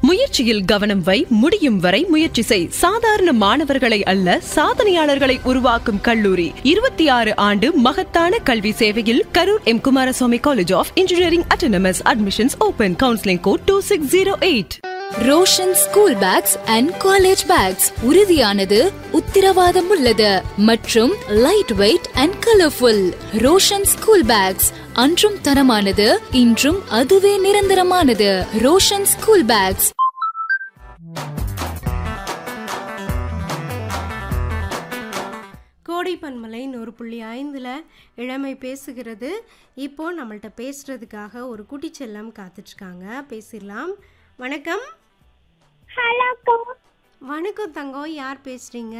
முயற்சியில் கவனம் வை முடியும் வரை முயற்சி செய் சாதாரண மாணவர்களை அல்ல சாதனையாளர்களை உருவாக்கும் கல்லூரி இருபத்தி ஆறு ஆண்டு மகத்தான கல்வி சேவையில் Karur M Kumaraswamy college of engineering autonomous admissions open counselling code two six zero eight Roshan school bags and college bags உறுதியானது உத்திரவாதம் உள்ளது மற்றும் light weight and colourful Roshan school bags அன்றும் தரமானது இன்றும் அதுவே நிரந்தரமானது ரோஷன் ஸ்கூல் பேக்ஸ் கோடை பன்மலை நூறு புள்ளி ஐந்தில் இளமை பேசுகிறது இப்போ நம்மள்ட்ட பேசுறதுக்காக ஒரு குட்டி செல்லம் காத்துட்ருக்காங்க பேசிடலாம் வணக்கம் ஹலோ வணக்கம் தங்கம் யார் பேசுறீங்க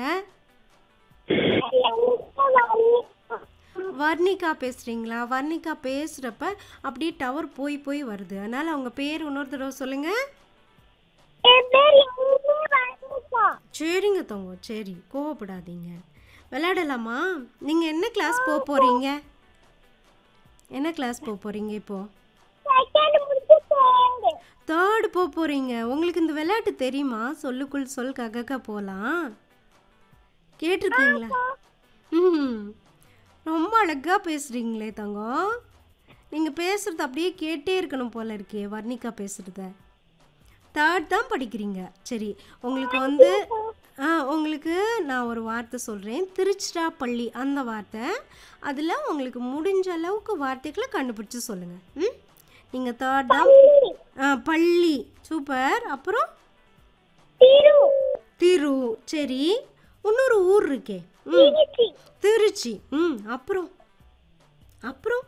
வர்ணிகா பேசுறீங்களா வர்ணிகா பேசுறப்ப அப்படியே டவர் போய் போய் வருது அதனால அவங்க பேர் இன்னொரு தடவை சொல்லுங்க என் பேர் இனிமே வர்ணிகா சரிங்க தங்கம் சரி கோவப்படாதீங்க விளையாடலாமா நீங்கள் என்ன கிளாஸ் போக போகிறீங்க என்ன கிளாஸ் போக போகிறீங்க இப்போது செகண்ட் முடிச்சு தேர்டு தேர்டு போக போகிறீங்க உங்களுக்கு இந்த விளையாட்டு தெரியுமா சொல்லுக்குள் சொல் ககக்க போகலாம் கேட்டிருக்கீங்களா ம் ரொம்ப அழகாக பேசுகிறீங்களே தங்கம் நீங்கள் பேசுகிறது அப்படியே கேட்டே இருக்கணும் போல இருக்கே வர்ணிகா பேசுகிறத தேர்ட் தான் படிக்கிறீங்க சரி உங்களுக்கு வந்து ஆ உங்களுக்கு நான் ஒரு வார்த்தை சொல்கிறேன் திருச்சிராப்பள்ளி அந்த வார்த்தை அதில் உங்களுக்கு முடிஞ்ச அளவுக்கு வார்த்தைகளை கண்டுபிடிச்சு சொல்லுங்கள் ம் நீங்கள் தேர்ட் தான் ஆ பள்ளி சூப்பர் அப்புறம் திரு திரு சரி இன்னொரு ஊர் இருக்கே ம் திருச்சி திருச்சி ம் அப்புறம் அப்புறம்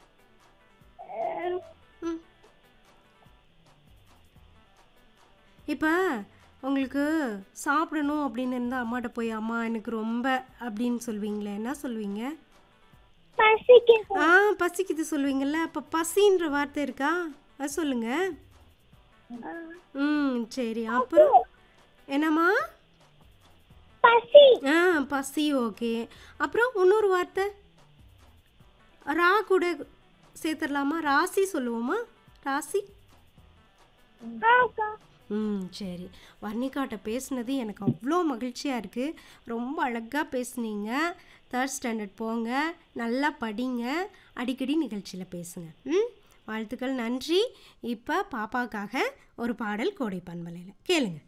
ம் இப்போ உங்களுக்கு சாப்பிடணும் அப்படின்னு இருந்தால் அம்மாட்ட போய் அம்மா எனக்கு ரொம்ப அப்படின்னு சொல்வீங்களே என்ன சொல்வீங்க பசிக்குது ஆ பசிக்குது சொல்லுவீங்கல்ல அப்போ பசின்ற வார்த்தை இருக்கா அது சொல்லுங்க ம் சரி அப்புறம் என்னம்மா பசி ஆ பசி ஓகே அப்புறம் இன்னொரு வார்த்தை ரா கூட சேர்த்துடலாமா ராசி சொல்லுவோமா ராசி ஆக்கா ம் சரி வர்ணிகாட்ட பேசுனது எனக்கு அவ்வளோ மகிழ்ச்சியாக இருக்குது ரொம்ப அழகாக பேசுனீங்க தேர்ட் ஸ்டாண்டர்ட் போங்க நல்லா படிங்க அடிக்கடி நிகழ்ச்சியில் பேசுங்க ம் வாழ்த்துக்கள் நன்றி இப்போ பாப்பாக்காக ஒரு பாடல் கோடை பண்பலையில் கேளுங்க